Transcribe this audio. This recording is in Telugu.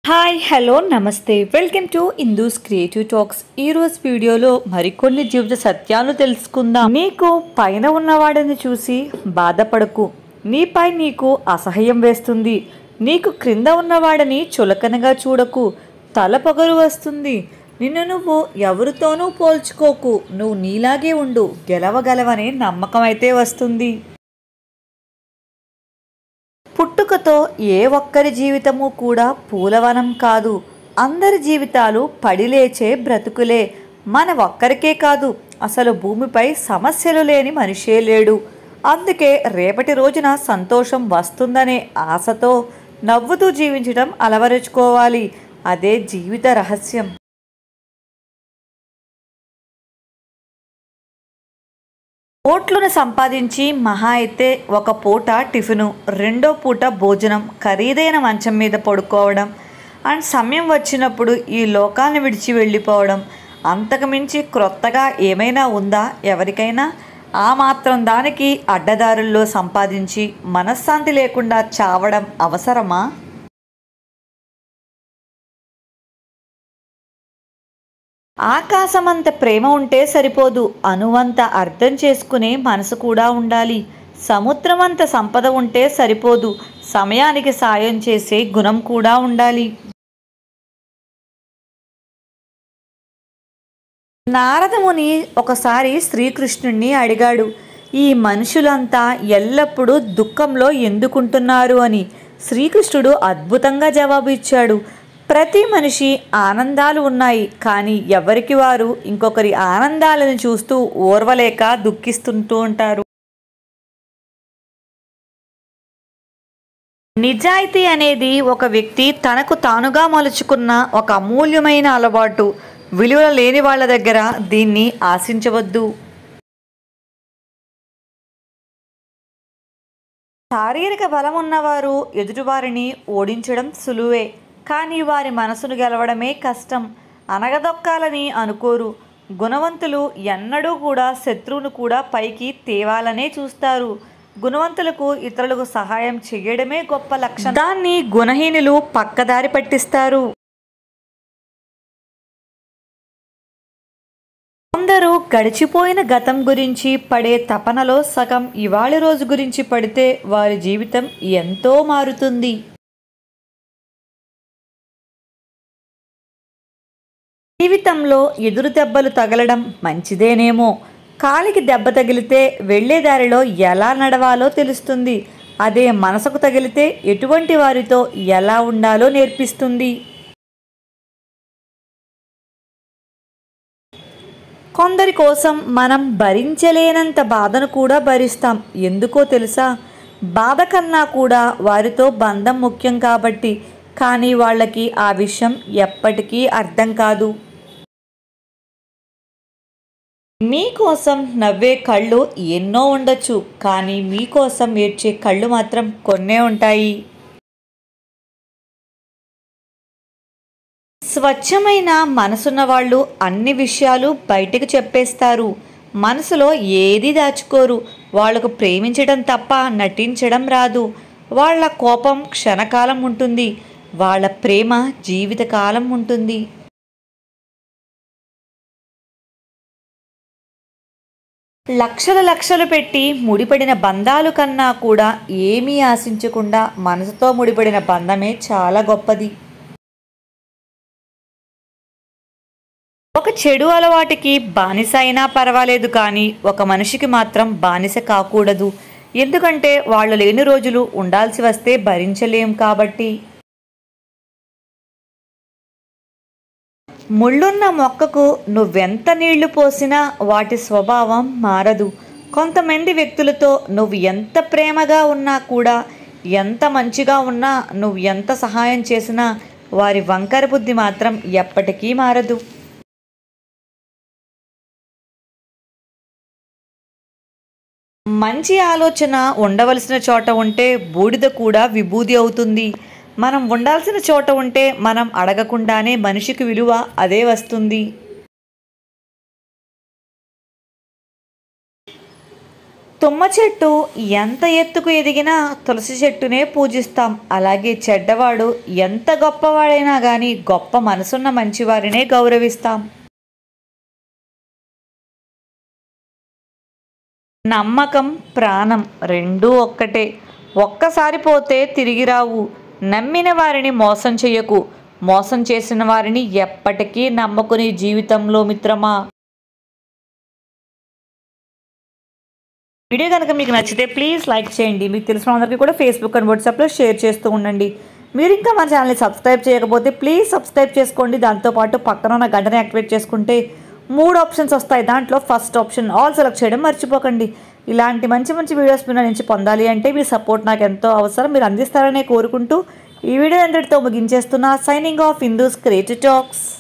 హాయ్ హలో నమస్తే welcome to Indu's creative talks ఈ రోజు వీడియోలో మరికొన్ని జీవిత సత్యాలు తెలుసుకుందాం నీకు పైన ఉన్నవాడిని చూసి బాధపడకు నీపై నీకు అసహ్యం వేస్తుంది నీకు క్రింద ఉన్నవాడిని చులకనగా చూడకు తల పొగరు వస్తుంది నిన్ను నువ్వు ఎవరితోనూ పోల్చుకోకు నువ్వు నీలాగే ఉండు గెలవగలవనే నమ్మకం అయితే వస్తుంది పుట్టుకతో ఏ ఒక్కరి జీవితము కూడా పూలవనం కాదు అందరి జీవితాలు పడిలేచే బ్రతుకులే మన ఒక్కరికే కాదు అసలు భూమిపై సమస్యలు లేని మనిషే లేడు అందుకే రేపటి రోజున సంతోషం వస్తుందనే ఆశతో నవ్వుతూ జీవించడం అలవరుచుకోవాలి అదే జీవిత రహస్యం కోట్లను సంపాదించి మహా అయితే ఒక పూట టిఫిను రెండో పూట భోజనం ఖరీదైన మంచం మీద పడుకోవడం అండ్ సమయం వచ్చినప్పుడు ఈ లోకాన్ని విడిచి వెళ్ళిపోవడం అంతకుమించి క్రొత్తగా ఏమైనా ఉందా ఎవరికైనా ఆ మాత్రం దానికి అడ్డదారుల్లో సంపాదించి మనశ్శాంతి లేకుండా చావడం అవసరమా ఆకాశమంత ప్రేమ ఉంటే సరిపోదు అనువంత అర్థం చేసుకునే మనసు కూడా ఉండాలి సముద్రమంత సంపద ఉంటే సరిపోదు సమయానికి సాయం చేసే గుణం కూడా ఉండాలి నారదముని ఒకసారి శ్రీకృష్ణుణ్ణి అడిగాడు ఈ మనుషులంతా ఎల్లప్పుడూ దుఃఖంలో ఎందుకుంటున్నారు అని శ్రీకృష్ణుడు అద్భుతంగా జవాబు ఇచ్చాడు ప్రతి మనిషి ఆనందాలు ఉన్నాయి కానీ ఎవరికి వారు ఇంకొకరి ఆనందాలను చూస్తూ ఓర్వలేక దుఃఖిస్తుంటూ ఉంటారు నిజాయితీ అనేది ఒక వ్యక్తి తనకు తానుగా మలుచుకున్న ఒక అమూల్యమైన అలవాటు విలువ లేని వాళ్ళ దగ్గర దీన్ని ఆశించవద్దు శారీరక బలం ఉన్నవారు ఎదుటివారిని ఓడించడం సులువే కానీ వారి మనసును గెలవడమే కష్టం అనగదొక్కాలని అనుకోరు గుణవంతులు ఎన్నడూ కూడా శత్రువును కూడా పైకి తేవాలనే చూస్తారు గుణవంతులకు ఇతరులకు సహాయం చేయడమే గొప్ప లక్ష్యం దాన్ని గుణహీనులు పక్కదారి పట్టిస్తారు కొందరు గడిచిపోయిన గతం గురించి పడే తపనలో సగం ఇవాళ రోజు గురించి పడితే వారి జీవితం ఎంతో మారుతుంది జీవితంలో ఎదురు దెబ్బలు తగలడం మంచిదేనేమో కాలికి దెబ్బ తగిలితే వెళ్ళే దారిలో ఎలా నడవాలో తెలుస్తుంది అదే మనసుకు తగిలితే ఎటువంటి వారితో ఎలా ఉండాలో నేర్పిస్తుంది కొందరి కోసం మనం భరించలేనంత బాధను కూడా భరిస్తాం ఎందుకో తెలుసా బాధ కన్నా కూడా వారితో బంధం ముఖ్యం కాబట్టి కానీ వాళ్ళకి ఆ విషయం ఎప్పటికీ అర్థం కాదు మీకోసం నవ్వే కళ్ళు ఎన్నో ఉండొచ్చు కానీ మీకోసం ఏడ్చే కళ్ళు మాత్రం కొన్నే ఉంటాయి స్వచ్ఛమైన మనసున్న వాళ్ళు అన్ని విషయాలు బయటకు చెప్పేస్తారు మనసులో ఏది దాచుకోరు వాళ్ళకు ప్రేమించడం తప్ప నటించడం రాదు వాళ్ళ కోపం క్షణకాలం ఉంటుంది వాళ్ళ ప్రేమ జీవితకాలం ఉంటుంది లక్షల లక్షలు పెట్టి ముడిపడిన బంధాలు కన్నా కూడా ఏమీ ఆశించకుండా మనసుతో ముడిపడిన బంధమే చాలా గొప్పది ఒక చెడు అలవాటుకి బానిస అయినా పర్వాలేదు కానీ ఒక మనిషికి మాత్రం బానిస కాకూడదు ఎందుకంటే వాళ్ళు లేని రోజులు ఉండాల్సి వస్తే భరించలేం కాబట్టి ముళ్ళున్న మొక్కకు నువ్వెంత నీళ్లు పోసినా వాటి స్వభావం మారదు కొంతమంది వ్యక్తులతో నువ్వు ఎంత ప్రేమగా ఉన్నా కూడా ఎంత మంచిగా ఉన్నా నువ్వు ఎంత సహాయం చేసినా వారి వంకర బుద్ధి మాత్రం ఎప్పటికీ మారదు మంచి ఆలోచన ఉండవలసిన చోట ఉంటే బూడిద కూడా విభూది అవుతుంది మనం ఉండాల్సిన చోట ఉంటే మనం అడగకుండానే మనిషికి విలువ అదే వస్తుంది తుమ్మ చెట్టు ఎంత ఎత్తుకు ఎదిగినా తులసి చెట్టునే పూజిస్తాం అలాగే చెడ్డవాడు ఎంత గొప్పవాడైనా కానీ గొప్ప మనసున్న మంచివారినే గౌరవిస్తాం నమ్మకం ప్రాణం రెండూ ఒక్కటే ఒక్కసారి పోతే తిరిగి రావు నమ్మిన వారిని మోసం చెయ్యకు మోసం చేసిన వారిని ఎప్పటికీ నమ్మకుని జీవితంలో మిత్రమా వీడియో కనుక మీకు నచ్చితే ప్లీజ్ లైక్ చేయండి మీకు తెలిసిన అందరికీ కూడా ఫేస్బుక్ అండ్ వాట్సాప్లో షేర్ చేస్తూ ఉండండి మీరు ఇంకా మా ఛానల్ని సబ్స్క్రైబ్ చేయకపోతే ప్లీజ్ సబ్స్క్రైబ్ చేసుకోండి దాంతోపాటు పక్కన ఉన్న గంటని యాక్టివేట్ చేసుకుంటే మూడు ఆప్షన్స్ వస్తాయి దాంట్లో ఫస్ట్ ఆప్షన్ ఆల్ సెలెక్ట్ చేయడం మర్చిపోకండి ఇలాంటి మంచి మంచి వీడియోస్ మీద నుంచి పొందాలి అంటే మీ సపోర్ట్ నాకు ఎంతో అవసరం మీరు అందిస్తారనే కోరుకుంటూ ఈ వీడియో ఎంతటితో ముగించేస్తున్నా signing off Hindu's creative talks